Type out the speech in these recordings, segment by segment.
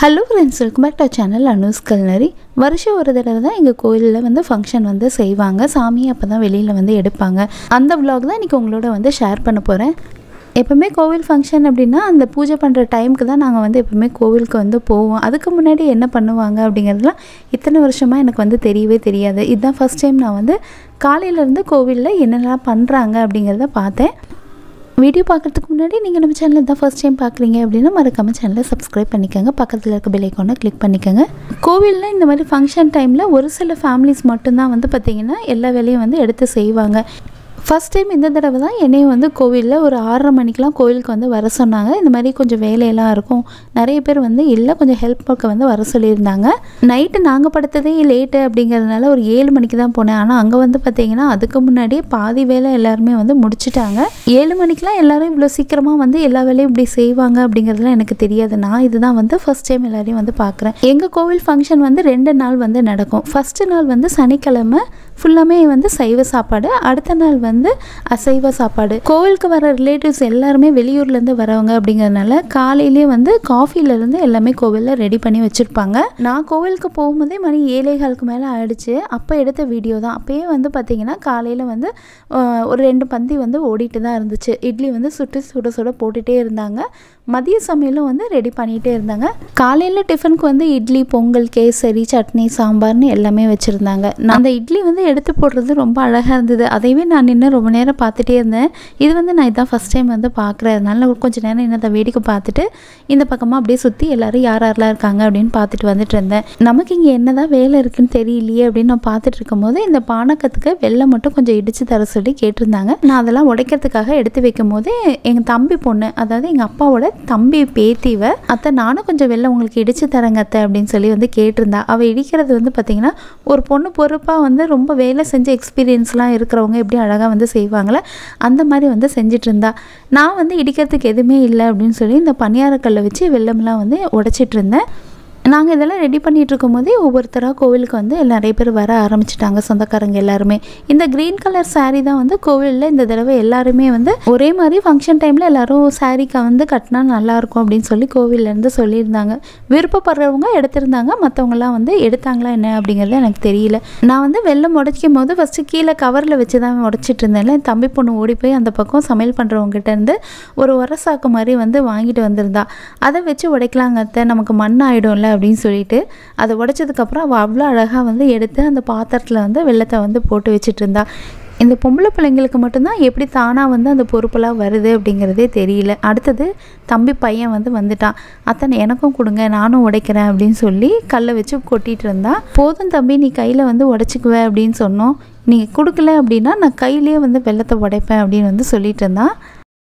hello friends welcome back to channel Anu's culinary வருஷம் ஒரு தடவை தான் எங்கள் கோயிலில் வந்து ஃபங்க்ஷன் வந்து செய்வாங்க சாமியை அப்போ தான் வெளியில் வந்து எடுப்பாங்க அந்த vlog தான் இன்றைக்கி உங்களோட வந்து ஷேர் பண்ண போகிறேன் எப்போவுமே கோவில் ஃபங்க்ஷன் அப்படின்னா அந்த பூஜை பண்ணுற டைமுக்கு தான் நாங்கள் வந்து எப்போவுமே கோவிலுக்கு வந்து போவோம் அதுக்கு முன்னாடி என்ன பண்ணுவாங்க அப்படிங்கிறதுலாம் இத்தனை வருஷமாக எனக்கு வந்து தெரியவே தெரியாது இதுதான் ஃபஸ்ட் டைம் நான் வந்து காலையிலேருந்து கோவிலில் என்னெல்லாம் பண்ணுறாங்க அப்படிங்கிறத பார்த்தேன் வீடியோ பார்க்குறதுக்கு முன்னாடி நீங்கள் நம்ம சேனலில் தான் ஃபர்ஸ்ட் டைம் பார்க்குறீங்க அப்படின்னா மறக்காம சேனலை சப்ஸ்கிரைப் பண்ணிக்கோங்க பக்கத்தில் இருக்க பெல் ஐக்கானை கிளிக் பண்ணிக்கோங்க கோவிலில் இந்த மாதிரி ஃபங்க்ஷன் டைமில் ஒரு சில ஃபேமிலிஸ் மட்டும்தான் வந்து பார்த்திங்கன்னா எல்லா வேலையும் வந்து எடுத்து செய்வாங்க ஃபஸ்ட் டைம் இந்த தடவை தான் என்னையும் வந்து கோவிலில் ஒரு ஆறரை மணிக்கெலாம் கோவிலுக்கு வந்து வர சொன்னாங்க இந்த மாதிரி கொஞ்சம் வேலையெல்லாம் இருக்கும் நிறைய பேர் வந்து இல்லை கொஞ்சம் ஹெல்ப் பார்க்க வந்து வர சொல்லியிருந்தாங்க நைட்டு நாங்கள் படுத்ததே லேட்டு அப்படிங்கிறதுனால ஒரு ஏழு மணிக்கு தான் போனேன் ஆனால் அங்கே வந்து பார்த்தீங்கன்னா அதுக்கு முன்னாடியே பாதி வேலை எல்லாருமே வந்து முடிச்சிட்டாங்க ஏழு மணிக்கெலாம் எல்லாரும் இவ்வளோ சீக்கிரமாக வந்து எல்லா வேலையும் இப்படி செய்வாங்க அப்படிங்கிறதுலாம் எனக்கு தெரியாது நான் இதுதான் வந்து ஃபஸ்ட் டைம் எல்லாரையும் வந்து பார்க்குறேன் எங்கள் கோவில் ஃபங்க்ஷன் வந்து ரெண்டு நாள் வந்து நடக்கும் ஃபஸ்ட்டு நாள் வந்து சனிக்கிழமை ஃபுல்லாமே வந்து சைவ சாப்பாடு அடுத்த நாள் வந்து அசைவ சாப்பாடு கோவிலுக்கு வர ரிலேட்டிவ்ஸ் எல்லாருமே வெளியூர்லேருந்து வரவங்க அப்படிங்கிறதுனால காலையிலேயே வந்து காஃபிலேருந்து எல்லாமே கோவிலில் ரெடி பண்ணி வச்சுருப்பாங்க நான் கோவிலுக்கு போகும்போதே மணி ஏழே காலுக்கு மேலே ஆயிடுச்சு அப்போ எடுத்த வீடியோ தான் அப்போயே வந்து பார்த்திங்கன்னா காலையில் வந்து ஆஹ், ஒரு ரெண்டு பந்தி வந்து ஓடிட்டு தான் இருந்துச்சு இட்லி வந்து சுட்டு சுட சுட போட்டுகிட்டே இருந்தாங்க மதிய சமையலும் வந்து ரெடி பண்ணிகிட்டே இருந்தாங்க காலையில் டிஃபனுக்கு வந்து இட்லி பொங்கல் கேசரி சட்னி சாம்பார்னு எல்லாமே வச்சுருந்தாங்க நான் அந்த இட்லி வந்து எடுத்து போடுறது ரொம்ப அழகாக இருந்தது அதையவே நான் நின்று ரொம்ப நேரம் பார்த்துட்டே இருந்தேன் இது வந்து நான் இதான் ஃபஸ்ட் டைம் வந்து பார்க்குறேன் அதனால ஒரு கொஞ்சம் நேரம் என்ன அதை வேடிக்கை பார்த்துட்டு இந்த பக்கமாக அப்படியே சுற்றி எல்லாரும் யார் யாரெல்லாம் இருக்காங்க அப்படின்னு பார்த்துட்டு வந்துட்டு இருந்தேன் நமக்கு இங்கே என்னதான் வேலை இருக்குன்னு தெரியலையே அப்படின்னு நான் பார்த்துட்டு இருக்கும்போது இந்த பானக்கத்துக்கு வெள்ளம் மட்டும் கொஞ்சம் இடித்து தர சொல்லி கேட்டிருந்தாங்க நான் அதெல்லாம் உடைக்கிறதுக்காக எடுத்து வைக்கும் போது எங்கள் தம்பி பொண்ணு அதாவது எங்கள் அப்பாவோட தம்பி பேத்திவ அத்தை நானும் கொஞ்சம் வெள்ளம் உங்களுக்கு இடித்து தரேங்க அத்தை அப்படின்னு சொல்லி வந்து கேட்டிருந்தா அவள் இடிக்கிறது வந்து பார்த்திங்கன்னா ஒரு பொண்ணு பொறுப்பாக வந்து ரொம்ப வேலை செஞ்ச எக்ஸ்பீரியன்ஸ்லாம் இருக்கிறவங்க எப்படி அழகாக வந்து செய்வாங்களே அந்த மாதிரி வந்து செஞ்சுட்டு இருந்தா நான் வந்து இடிக்கிறதுக்கு எதுவுமே இல்லை அப்படின்னு சொல்லி இந்த பணியாரக்கல்லை வச்சு வெள்ளம்லாம் வந்து உடைச்சிட்டு இருந்தேன் நாங்கள் இதெல்லாம் ரெடி பண்ணிட்டு இருக்கும்போதே ஒவ்வொருத்தராக கோவிலுக்கு வந்து நிறைய பேர் வர ஆரம்பிச்சிட்டாங்க சொந்தக்காரங்க எல்லாருமே இந்த க்ரீன் கலர் saree தான் வந்து கோவிலில் இந்த தடவை எல்லாருமே வந்து ஒரே மாதிரி ஃபங்க்ஷன் டைமில் எல்லாரும் சாரீக்கு வந்து கட்டினா நல்லாயிருக்கும் அப்படின்னு சொல்லி கோவில்லேருந்து சொல்லியிருந்தாங்க விருப்பப்படுறவங்க எடுத்திருந்தாங்க மற்றவங்கலாம் வந்து எடுத்தாங்களா என்ன அப்படிங்கிறது எனக்கு தெரியல நான் வந்து வெள்ளம் உடைக்கும் போது ஃபஸ்ட்டு கீழே கவரில் வச்சு தான் உடைச்சிட்டு இருந்தேன்ல என் தம்பி பொண்ணு ஓடி போய் அந்த பக்கம் சமையல் பண்ணுறவங்ககிட்ட இருந்து ஒரு உரசாக்கு மாதிரி வந்து வாங்கிட்டு வந்திருந்தா அதை வச்சு உடைக்கலாங்க அத்தை நமக்கு மண் ஆகிடும்ல அப்படின்னு சொல்லிட்டு அதை உடைச்சதுக்கப்புறம் அவள் அவ்வளோ அழகாக வந்து எடுத்து அந்த பாத்திரத்தில் வந்து வெள்ளத்தை வந்து போட்டு வச்சுட்டு இருந்தா இந்த பொம்பளை பிள்ளைங்களுக்கு மட்டும்தான் எப்படி தானாக வந்து அந்த பொறுப்பெல்லாம் வருது அப்படிங்கிறதே தெரியல அடுத்தது தம்பி பையன் வந்து வந்துட்டான் அத்தனை எனக்கும் கொடுங்க நானும் உடைக்கிறேன் அப்படின்னு சொல்லி கல்லை வச்சு கொட்டிட்டு இருந்தா போதும் தம்பி நீ கையில் வந்து உடச்சிக்குவ அப்படின்னு சொன்னோம் நீங்கள் கொடுக்கல அப்படின்னா நான் கையிலேயே வந்து வெள்ளத்தை உடைப்பேன் அப்படின்னு வந்து சொல்லிட்டு இருந்தான்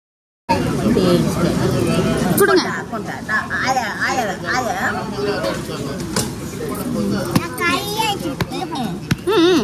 கொடுங்க ம்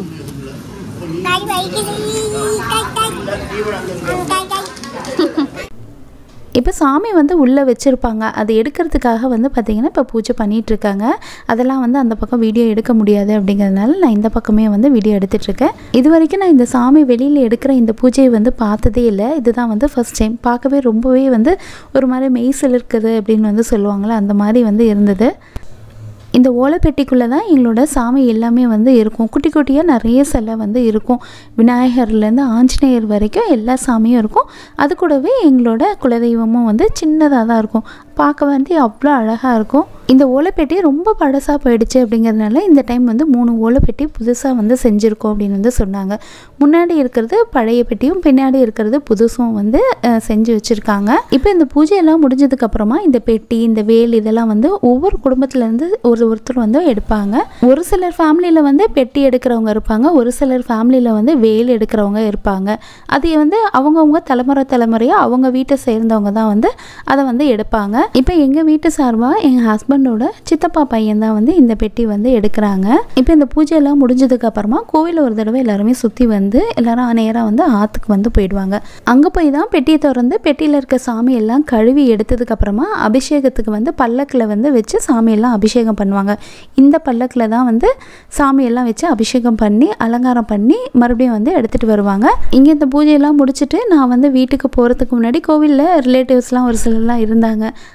இப்போ சாமி வந்து உள்ளே வச்சுருப்பாங்க அது எடுக்கிறதுக்காக வந்து பார்த்திங்கன்னா இப்போ பூஜை பண்ணிட்டு இருக்காங்க அதெல்லாம் வந்து அந்த பக்கம் வீடியோ எடுக்க முடியாது அப்படிங்கிறதுனால நான் இந்த பக்கமே வந்து வீடியோ எடுத்துட்ருக்கேன் இது வரைக்கும் நான் இந்த சாமி வெளியில் எடுக்கிற இந்த பூஜையை வந்து பார்த்ததே இல்லை இதுதான் வந்து ஃபர்ஸ்ட் டைம் பார்க்கவே ரொம்பவே வந்து ஒரு மாதிரி மெய்சில் இருக்குது அப்படின்னு வந்து சொல்லுவாங்களே அந்த மாதிரி வந்து இருந்தது இந்த ஓலைப்பெட்டிக்குள்ளே தான் எங்களோட சாமி எல்லாமே வந்து இருக்கும் குட்டி குட்டியாக நிறைய சிலை வந்து இருக்கும் விநாயகர்லேருந்து ஆஞ்சநேயர் வரைக்கும் எல்லா சாமியும் இருக்கும் அது கூடவே எங்களோட குலதெய்வமும் வந்து சின்னதாக தான் இருக்கும் பார்க்க வந்து அவ்வளோ அழகாக இருக்கும் இந்த ஓலைப்பெட்டி ரொம்ப பழசாக போயிடுச்சு அப்படிங்கிறதுனால இந்த டைம் வந்து மூணு ஓலைப்பெட்டி புதுசாக வந்து செஞ்சுருக்கோம் அப்படின்னு வந்து சொன்னாங்க முன்னாடி இருக்கிறது பழைய பெட்டியும் பின்னாடி இருக்கிறது புதுசும் வந்து அஹ், செஞ்சு வச்சுருக்காங்க இப்போ இந்த பூஜையெல்லாம் முடிஞ்சதுக்கப்புறமா இந்த பெட்டி இந்த வேல் இதெல்லாம் வந்து ஒவ்வொரு குடும்பத்துலேருந்து ஒரு ஒருத்தர் வந்து எடுப்பாங்க ஒரு சிலர் ஃபேமிலியில் வந்து பெட்டி எடுக்கிறவங்க இருப்பாங்க ஒரு சிலர் ஃபேமிலியில் வந்து வேல் எடுக்கிறவங்க இருப்பாங்க அது வந்து அவங்கவுங்க தலைமுறை தலைமுறையாக அவங்க வீட்டை சேர்ந்தவங்க தான் வந்து அதை வந்து எடுப்பாங்க இப்போ எங்கள் வீட்டு சார்பாக எங்கள் ஹஸ்பண்டோட சித்தப்பா பையன் தான் வந்து இந்த பெட்டி வந்து எடுக்கிறாங்க இப்போ இந்த பூஜையெல்லாம் முடிஞ்சதுக்கு அப்புறமா கோவில் ஒரு தடவை எல்லாருமே சுற்றி வந்து எல்லாரும் நேராக வந்து ஆற்றுக்கு வந்து போயிடுவாங்க அங்கே போய் தான் பெட்டியை திறந்து பெட்டியில் இருக்க சாமி எல்லாம் கழுவி எடுத்ததுக்கு அப்புறமா அபிஷேகத்துக்கு வந்து பல்லக்கில் வந்து வச்சு சாமியெல்லாம் அபிஷேகம் பண்ணுவாங்க இந்த பல்லக்கில் தான் வந்து சாமியெல்லாம் வச்சு அபிஷேகம் பண்ணி அலங்காரம் பண்ணி மறுபடியும் வந்து எடுத்துகிட்டு வருவாங்க இங்கே இந்த பூஜையெல்லாம் முடிச்சுட்டு நான் வந்து வீட்டுக்கு போகிறதுக்கு முன்னாடி கோவிலில் ரிலேட்டிவ்ஸ்லாம் ஒரு சிலர்லாம் இருந்தாங்க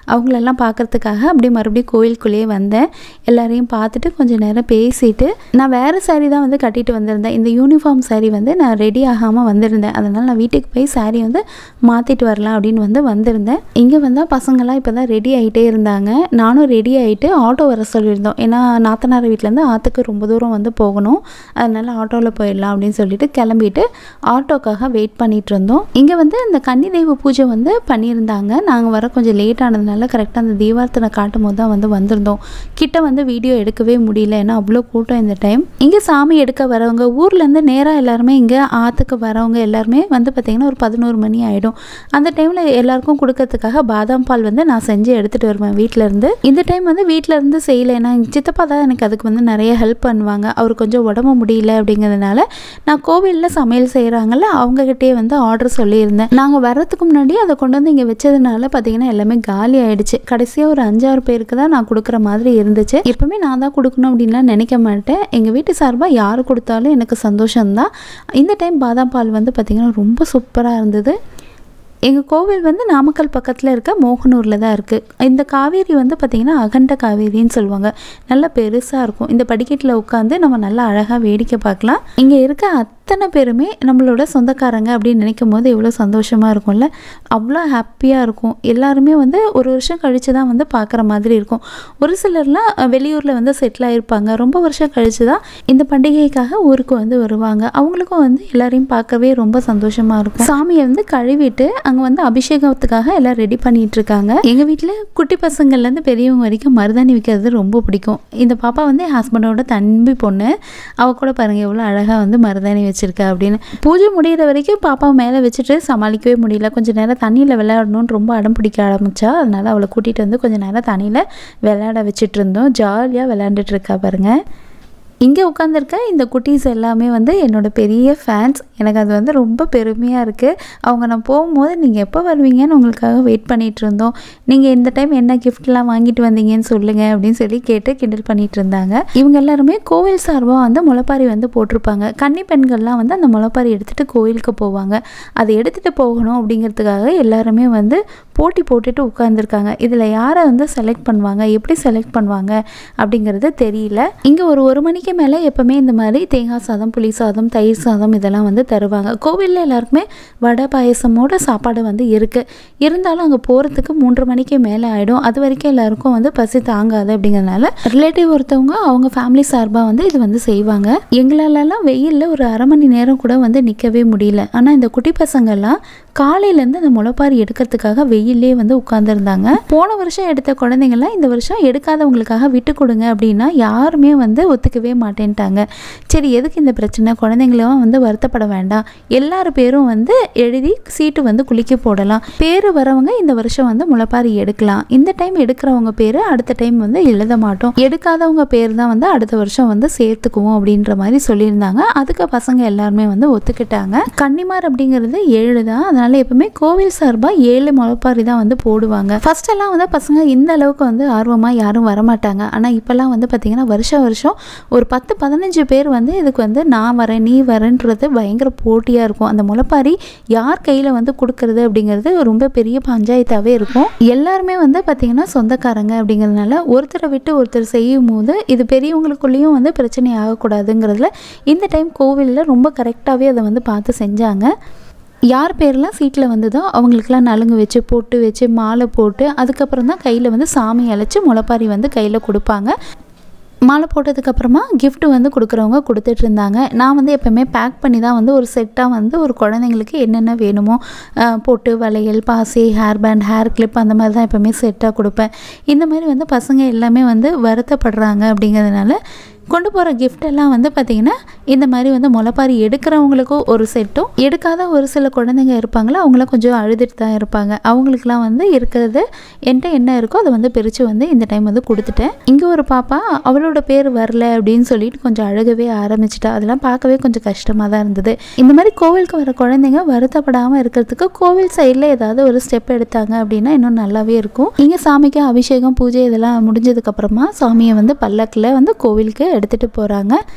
அவங்களெல்லாம் பார்க்கறதுக்காக அப்படியே மறுபடியும் கோயிலுக்குள்ளேயே வந்தேன் எல்லாரையும் பார்த்துட்டு கொஞ்சம் நேரம் பேசிட்டு நான் வேறு saree தான் வந்து கட்டிட்டு வந்திருந்தேன் இந்த யூனிஃபார்ம் saree வந்து நான் ரெடி ஆகாமல் வந்திருந்தேன் அதனால் நான் வீட்டுக்கு போய் saree வந்து மாற்றிட்டு வரலாம் அப்படின்னு வந்து வந்திருந்தேன் இங்கே வந்தால் பசங்கள்லாம் இப்போ தான் ரெடி ஆகிட்டே இருந்தாங்க நானும் ரெடி ஆகிட்டு ஆட்டோ வர சொல்லியிருந்தோம் ஏன்னா நாத்தனார் வீட்டிலேருந்து ஆற்றுக்கு ரொம்ப தூரம் வந்து போகணும் அதனால் ஆட்டோவில் போயிடலாம் அப்படின்னு சொல்லிட்டு கிளம்பிட்டு ஆட்டோக்காக வெயிட் பண்ணிட்டு இருந்தோம் இங்கே வந்து இந்த கன்னி தெய்வ பூஜை வந்து பண்ணியிருந்தாங்க நாங்கள் வர கொஞ்சம் லேட் ஆனதுனால கரெக்டாக அந்த தீபார்த்தனை காட்டும் போது தான் வந்து வந்திருந்தோம் கிட்ட வந்து வீடியோ எடுக்கவே முடியல ஏன்னா அவ்வளோ கூட்டம் இந்த டைம் இங்கே சாமி எடுக்க வரவங்க ஊர்லேருந்து நேராக எல்லாருமே இங்கே ஆற்றுக்கு வரவங்க எல்லாருமே வந்து பார்த்திங்கன்னா ஒரு பதினோரு மணி ஆகிடும் அந்த டைமில் எல்லாருக்கும் கொடுக்கறதுக்காக பாதாம் பால் வந்து நான் செஞ்சு எடுத்துகிட்டு வருவேன் வீட்டில் இருந்து இந்த டைம் வந்து வீட்டில் இருந்து செய்யலை ஏன்னா எங்கள் சித்தப்பா தான் எனக்கு அதுக்கு வந்து நிறைய ஹெல்ப் பண்ணுவாங்க அவர் கொஞ்சம் உடம்பு முடியல அப்படிங்கிறதுனால நான் கோவிலில் சமையல் செய்கிறாங்கல்ல அவங்ககிட்டயே வந்து ஆர்டர் சொல்லியிருந்தேன் நாங்கள் வர்றதுக்கு முன்னாடி அதை கொண்டு வந்து இங்கே வச்சதுனால பார்த்தீங்கன்னா எல்லாமே காலி ஆயிடுச்சு கடைசியாக ஒரு அஞ்சாறு பேருக்கு தான் நான் கொடுக்குற மாதிரி இருந்துச்சு எப்பவுமே நான் தான் கொடுக்கணும் அப்படின்லாம் நினைக்க மாட்டேன் எங்கள் வீட்டு சார்பாக யார் கொடுத்தாலும் எனக்கு சந்தோஷம்தான் இந்த டைம் பாதாம் பால் வந்து பார்த்திங்கன்னா ரொம்ப சூப்பராக இருந்தது எங்கள் கோவில் வந்து நாமக்கல் பக்கத்தில் இருக்க மோகனூரில் தான் இருக்குது இந்த காவேரி வந்து பார்த்திங்கன்னா அகண்ட காவேரின்னு சொல்லுவாங்க நல்லா பெருசாக இருக்கும் இந்த படிக்கட்டில் உட்காந்து நம்ம நல்லா அழகாக வேடிக்கை பார்க்கலாம் இங்கே இருக்க அத்தனை பேருமே நம்மளோட சொந்தக்காரங்க அப்படின்னு நினைக்கும் போது எவ்வளோ சந்தோஷமாக இருக்கும்ல அவ்வளோ ஹாப்பியாக இருக்கும் எல்லாருமே வந்து ஒரு வருஷம் கழித்து தான் வந்து பார்க்குற மாதிரி இருக்கும் ஒரு சிலர்லாம் வெளியூரில் வந்து செட்டில் ஆகிருப்பாங்க ரொம்ப வருஷம் கழித்து தான் இந்த பண்டிகைக்காக ஊருக்கு வந்து வருவாங்க அவங்களுக்கும் வந்து எல்லாரையும் பார்க்கவே ரொம்ப சந்தோஷமாக இருக்கும் சாமியை வந்து கழுவிட்டு அங்கே வந்து அபிஷேகத்துக்காக எல்லாம் ரெடி பண்ணிட்டு இருக்காங்க எங்கள் வீட்டில் குட்டி பசங்கள்லேருந்து பெரியவங்க வரைக்கும் மருதாணி வைக்கிறது ரொம்ப பிடிக்கும் இந்த பாப்பா வந்து என் ஹஸ்பண்டோட தம்பி பொண்ணு அவ கூட பாருங்க எவ்வளோ அழகாக வந்து மருதாணி வச்சிருக்கா அப்படின்னு பூஜை முடியிற வரைக்கும் பாப்பாவை மேலே வச்சுட்டு சமாளிக்கவே முடியல கொஞ்சம் நேரம் தண்ணியில் விளையாடணும்னு ரொம்ப அடம் பிடிக்க ஆரம்பிச்சா அதனால அவளை கூட்டிகிட்டு வந்து கொஞ்சம் நேரம் தண்ணியில் விளையாட வச்சுட்டு இருந்தோம் ஜாலியாக விளையாண்டுட்டு இருக்கா பாருங்க இங்கே உட்காந்துருக்க இந்த குட்டீஸ் எல்லாமே வந்து என்னோட பெரிய ஃபேன்ஸ் எனக்கு அது வந்து ரொம்ப பெருமையாக இருக்குது அவங்க நான் போகும்போது நீங்கள் எப்போ வருவீங்கன்னு உங்களுக்காக வெயிட் பண்ணிகிட்டு இருந்தோம் நீங்கள் இந்த டைம் என்ன கிஃப்ட்லாம் வாங்கிட்டு வந்தீங்கன்னு சொல்லுங்கள் அப்படின்னு சொல்லி கேட்டு கிண்டல் பண்ணிட்டு இருந்தாங்க இவங்க எல்லாருமே கோவில் சார்பாக வந்து முளைப்பாரி வந்து போட்டிருப்பாங்க கன்னி பெண்கள்லாம் வந்து அந்த முளைப்பாரி எடுத்துகிட்டு கோயிலுக்கு போவாங்க அதை எடுத்துகிட்டு போகணும் அப்படிங்கிறதுக்காக எல்லாருமே வந்து போட்டி போட்டுட்டு உட்காந்துருக்காங்க இதில் யாரை வந்து செலக்ட் பண்ணுவாங்க எப்படி செலக்ட் பண்ணுவாங்க அப்படிங்கிறது தெரியல இங்கே ஒரு ஒரு மணிக்கு மேலே எப்போவுமே இந்த மாதிரி தேங்காய் சாதம் புளி சாதம் தயிர் சாதம் இதெல்லாம் வந்து தருவாங்க கோவிலில் எல்லாருக்குமே வடை பாயசமோட சாப்பாடு வந்து இருக்குது இருந்தாலும் அங்கே போகிறதுக்கு மூன்று மணிக்கு மேலே ஆகிடும் அது வரைக்கும் எல்லாருக்கும் வந்து பசி தாங்காது அப்படிங்கிறதுனால ரிலேட்டிவ் ஒருத்தவங்க அவங்க ஃபேமிலி சார்பாக வந்து இது வந்து செய்வாங்க எங்களாலலாம் வெயிலில் ஒரு அரை மணி நேரம் கூட வந்து நிற்கவே முடியல ஆனால் இந்த குட்டி பசங்கள்லாம் காலையிலேருந்து அந்த முளைப்பாரி எடுக்கிறதுக்காக வெயிலே வந்து உட்காந்துருந்தாங்க போன வருஷம் எடுத்த குழந்தைங்கள்லாம் இந்த வருஷம் எடுக்காதவங்களுக்காக விட்டு கொடுங்க அப்படின்னா யாருமே வந்து ஒத்துக்கவே மாட்டேன்ட்டாங்க சரி எதுக்கு இந்த பிரச்சனை குழந்தைங்களும் வந்து வருத்தப்பட வேண்டாம் எல்லார் பேரும் வந்து எழுதி சீட்டு வந்து குளிக்க போடலாம் பேர் வரவங்க இந்த வருஷம் வந்து முளைப்பாரி எடுக்கலாம் இந்த டைம் எடுக்கிறவங்க பேர் அடுத்த டைம் வந்து எழுத மாட்டோம் எடுக்காதவங்க பேர் தான் வந்து அடுத்த வருஷம் வந்து சேர்த்துக்குவோம் அப்படின்ற மாதிரி சொல்லியிருந்தாங்க அதுக்கு பசங்க எல்லாருமே வந்து ஒத்துக்கிட்டாங்க கன்னிமார் அப்படிங்கிறது ஏழு தான் அதனால எப்பவுமே கோவில் சார்பாக ஏழு முளைப்பாரி தான் வந்து போடுவாங்க ஃபர்ஸ்ட் எல்லாம் வந்து பசங்க இந்த அளவுக்கு வந்து ஆர்வமாக யாரும் வரமாட்டாங்க ஆனால் இப்போல்லாம் வந்து பார்த்தீங்கன்னா வருஷம் வருஷம் ஒரு பத்து பதினஞ்சு பேர் வந்து இதுக்கு வந்து நான் வரேன் நீ வரேன்றது பயங்கர போட்டியாக இருக்கும் அந்த முளைப்பாரி யார் கையில் வந்து கொடுக்கறது அப்படிங்கிறது ரொம்ப பெரிய பஞ்சாயத்தாகவே இருக்கும் எல்லாருமே வந்து பார்த்திங்கன்னா சொந்தக்காரங்க அப்படிங்கிறதுனால ஒருத்தரை விட்டு ஒருத்தர் செய்யும் போது இது பெரியவங்களுக்குள்ளேயும் வந்து பிரச்சனை ஆகக்கூடாதுங்கிறதுல இந்த டைம் கோவிலில் ரொம்ப கரெக்டாகவே அதை வந்து பார்த்து செஞ்சாங்க யார் பேர்லாம் சீட்டில் வந்ததோ அவங்களுக்குலாம் நலுங்கு வச்சு பொட்டு வச்சு மாலை போட்டு அதுக்கப்புறம் தான் கையில் வந்து சாமி அழைச்சி முளைப்பாரி வந்து கையில் கொடுப்பாங்க மாலை போட்டதுக்கப்புறமா gift வந்து கொடுக்குறவங்க கொடுத்துட்டு இருந்தாங்க நான் வந்து எப்போவுமே பேக் பண்ணி தான் வந்து ஒரு செட்டாக வந்து ஒரு குழந்தைங்களுக்கு என்னென்ன வேணுமோ அஹ், பொட்டு வளையல் பாசி ஹேர் பேண்ட் ஹேர் கிளிப் அந்த மாதிரி தான் எப்போவுமே செட்டாக கொடுப்பேன் இந்த மாதிரி வந்து பசங்க எல்லாமே வந்து வருத்தப்படுறாங்க அப்படிங்கிறதுனால கொண்டு போகிற gift எல்லாம் வந்து பார்த்திங்கன்னா இந்த மாதிரி வந்து முளைப்பாரி எடுக்கிறவங்களுக்கும் ஒரு செட்டும் எடுக்காத ஒரு சில குழந்தைங்க இருப்பாங்களோ அவங்களாம் கொஞ்சம் அழுதுட்டு தான் இருப்பாங்க அவங்களுக்குலாம் வந்து இருக்கிறது என்கிட்ட என்ன இருக்கோ அதை வந்து பிரித்து வந்து இந்த டைம் வந்து கொடுத்துட்டேன் இங்கே ஒரு பாப்பா அவளோட பேர் வரல அப்படின்னு சொல்லிட்டு கொஞ்சம் அழுகவே ஆரம்பிச்சிட்டா அதெல்லாம் பார்க்கவே கொஞ்சம் கஷ்டமாக தான் இருந்தது இந்த மாதிரி கோவிலுக்கு வர குழந்தைங்க வருத்தப்படாமல் இருக்கிறதுக்கு கோவில் சைடில் ஏதாவது ஒரு ஸ்டெப் எடுத்தாங்க அப்படின்னா இன்னும் நல்லாவே இருக்கும் இங்கே சாமிக்கு அபிஷேகம் பூஜை இதெல்லாம் முடிஞ்சதுக்கப்புறமா சாமியை வந்து பல்லக்கில் வந்து கோவிலுக்கு எடுத்துகிட்டு போகிறாங்க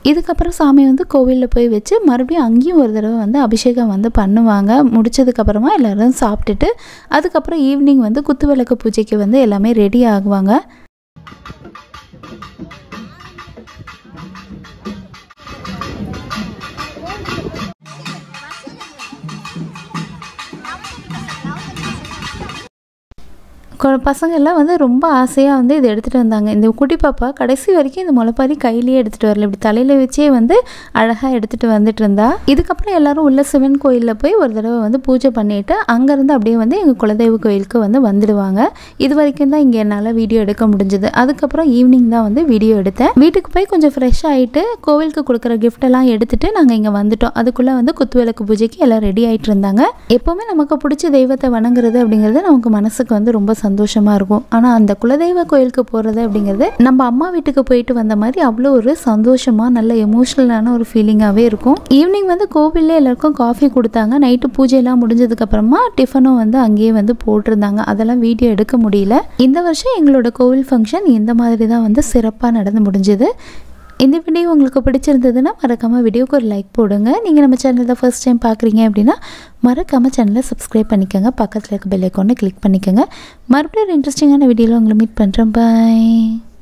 இதுக்கப்புறம் சாமி வந்து கோவிலில் போய் வச்சு மறுபடியும் அங்கேயும் ஒரு தடவை வந்து அபிஷேகம் வந்து பண்ணுவாங்க முடிச்சதுக்கப்புறமா எல்லோரும் சாப்பிட்டுட்டு அதுக்கப்புறம் ஈவினிங் வந்து குத்துவிளக்கு பூஜைக்கு வந்து எல்லாமே ரெடி ஆகுவாங்க கொ- பசங்க எல்லாம் வந்து ரொம்ப ஆசையாக வந்து இதை எடுத்துகிட்டு வந்தாங்க இந்த குட்டி பாப்பா கடைசி வரைக்கும் இந்த முளைப்பாரி கையிலேயே எடுத்துகிட்டு வரல இப்படி தலையில் வச்சே வந்து அழகாக எடுத்துகிட்டு வந்துட்டு இருந்தா இதுக்கப்புறம் எல்லாரும் உள்ள சிவன் கோயிலில் போய் ஒரு தடவை வந்து பூஜை பண்ணிட்டு அங்கேருந்து அப்படியே வந்து எங்கள் குலதெய்வ கோயிலுக்கு வந்து வந்துடுவாங்க இது வரைக்கும் தான் இங்கே என்னால் வீடியோ எடுக்க முடிஞ்சது அதுக்கப்புறம் ஈவினிங் தான் வந்து வீடியோ எடுத்தேன் வீட்டுக்கு போய் கொஞ்சம் ஃப்ரெஷ் ஆகிட்டு கோவிலுக்கு கொடுக்குற gift எல்லாம் எடுத்துட்டு நாங்கள் இங்கே வந்துட்டோம் அதுக்குள்ளே வந்து குத்துவிளக்கு பூஜைக்கு எல்லாம் ரெடி ஆகிட்டு இருந்தாங்க எப்போவுமே நமக்கு பிடிச்ச தெய்வத்தை வணங்குறது அப்படிங்கிறது நமக்கு மனசுக்கு வந்து ரொம்ப சந்தோஷமாக இருக்கும் ஆனால் அந்த குலதெய்வ கோயிலுக்கு போகிறது அப்படிங்கிறது நம்ம அம்மா வீட்டுக்கு போயிட்டு வந்த மாதிரி அவ்வளோ ஒரு சந்தோஷமாக நல்ல எமோஷ்னலான ஒரு ஃபீலிங்காகவே இருக்கும் ஈவினிங் வந்து கோவில்ல எல்லாருக்கும் காஃபி கொடுத்தாங்க நைட்டு பூஜையெல்லாம் முடிஞ்சதுக்கப்புறமா டிஃபனும் வந்து அங்கேயே வந்து போட்டிருந்தாங்க அதெல்லாம் வீடியோ எடுக்க முடியல இந்த வருஷம் எங்களோட கோவில் ஃபங்க்ஷன் இந்த மாதிரி தான் வந்து சிறப்பாக நடந்து முடிஞ்சது இந்த வீடியோ உங்களுக்கு பிடிச்சிருந்ததுன்னா மறக்காமல் வீடியோக்கு ஒரு லைக் போடுங்க நீங்கள் நம்ம சேனல் தான் ஃபர்ஸ்ட் டைம் பார்க்குறீங்க அப்படின்னா மறக்காமல் சேனலை சப்ஸ்கிரைப் பண்ணிக்கோங்க பக்கத்தில் இருக்க பெல் ஐக்கானை கிளிக் பண்ணிக்கோங்க மறுபடியும் ஒரு இன்ட்ரெஸ்டிங்கான வீடியோவில் உங்களை மீட் பண்ணுறேன் பாய்